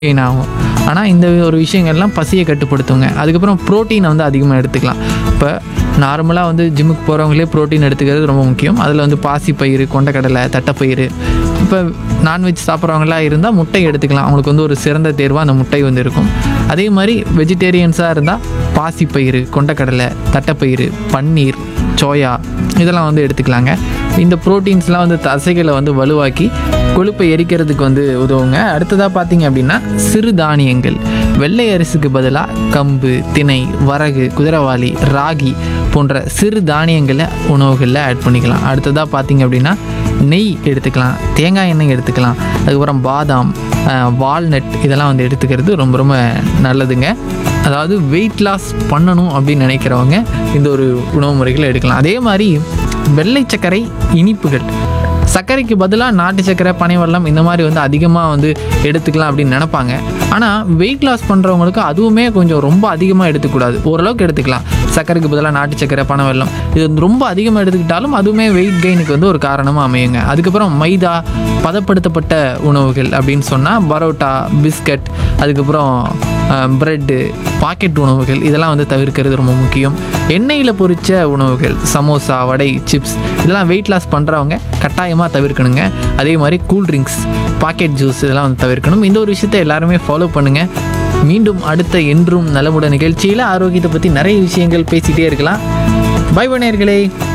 gain ஆகும் ஆனால் இந்த ஒரு விஷயங்கள்லாம் பசியை கட்டுப்படுத்துங்க அதுக்கப்புறம் ப்ரோட்டீனை வந்து அதிகமாக எடுத்துக்கலாம் இப்போ நார்மலாக வந்து ஜிம்முக்கு போகிறவங்களே ப்ரோட்டீன் எடுத்துக்கிறது ரொம்ப முக்கியம் அதில் வந்து பாசிப்பயிறு கொண்டக்கடலை தட்டைப்பயிறு இப்போ நான்வெஜ் சாப்பிட்றவங்களாம் இருந்தால் முட்டை எடுத்துக்கலாம் அவங்களுக்கு வந்து ஒரு சிறந்த தேர்வாக அந்த முட்டை வந்து இருக்கும் அதே மாதிரி வெஜிடேரியன்ஸாக இருந்தால் பாசிப்பயிறு கொண்டக்கடலை தட்டைப்பயிறு பன்னீர் சோயா இதெல்லாம் வந்து எடுத்துக்கலாங்க இந்த ப்ரோட்டீன்ஸ்லாம் வந்து தசைகளை வந்து வலுவாக்கி கொழுப்பை எரிக்கிறதுக்கு வந்து உதவுங்க அடுத்ததாக பார்த்தீங்க அப்படின்னா சிறுதானியங்கள் வெள்ளை அரிசிக்கு பதிலாக கம்பு திணை வரகு குதிரவாளி ராகி போன்ற சிறு தானியங்களை உணவுகளில் ஆட் பண்ணிக்கலாம் அடுத்ததாக பார்த்தீங்க அப்படின்னா நெய் எடுத்துக்கலாம் தேங்காய் எண்ணெய் எடுத்துக்கலாம் அதுக்கப்புறம் பாதாம் வால்நட் இதெல்லாம் வந்து எடுத்துக்கிறது ரொம்ப ரொம்ப நல்லதுங்க அதாவது வெயிட் லாஸ் பண்ணணும் அப்படின்னு நினைக்கிறவங்க இந்த ஒரு உணவு முறைகளை எடுக்கலாம் அதே மாதிரி வெள்ளை சர்க்கரை இனிப்புகள் சர்க்கரைக்கு பதிலாக நாட்டு சர்க்கரை பனைவெல்லம் இந்த மாதிரி வந்து அதிகமாக வந்து எடுத்துக்கலாம் அப்படின்னு நினைப்பாங்க ஆனால் வெயிட் லாஸ் பண்ணுறவங்களுக்கு அதுவுமே கொஞ்சம் ரொம்ப அதிகமாக எடுத்துக்கூடாது ஓரளவுக்கு எடுத்துக்கலாம் சர்க்கரைக்கு பதிலாக நாட்டு சர்க்கரை பனைவெல்லம் இது வந்து ரொம்ப அதிகமாக எடுத்துக்கிட்டாலும் அதுவுமே வெயிட் கெயினுக்கு வந்து ஒரு காரணமாக அமையுங்க அதுக்கப்புறம் மைதா பதப்படுத்தப்பட்ட உணவுகள் அப்படின்னு சொன்னால் பரோட்டா பிஸ்கட் அதுக்கப்புறம் ப்ரெட்டு பாக்கெட் உணவுகள் இதெல்லாம் வந்து தவிர்க்கிறது ரொம்ப முக்கியம் எண்ணெயில் பொரிச்ச உணவுகள் சமோசா வடை சிப்ஸ் இதெல்லாம் வெயிட் லாஸ் பண்ணுறவங்க கட்டாயமாக தவிர்க்கணுங்க அதே மாதிரி கூல் ட்ரிங்க்ஸ் பாக்கெட் ஜூஸ் இதெல்லாம் வந்து தவிர்க்கணும் இந்த ஒரு விஷயத்தை எல்லாருமே ஃபாலோ பண்ணுங்கள் மீண்டும் அடுத்த என்றும் நலமுட நிகழ்ச்சியில் ஆரோக்கியத்தை பற்றி நிறைய விஷயங்கள் பேசிகிட்டே இருக்கலாம் பை நேயர்களே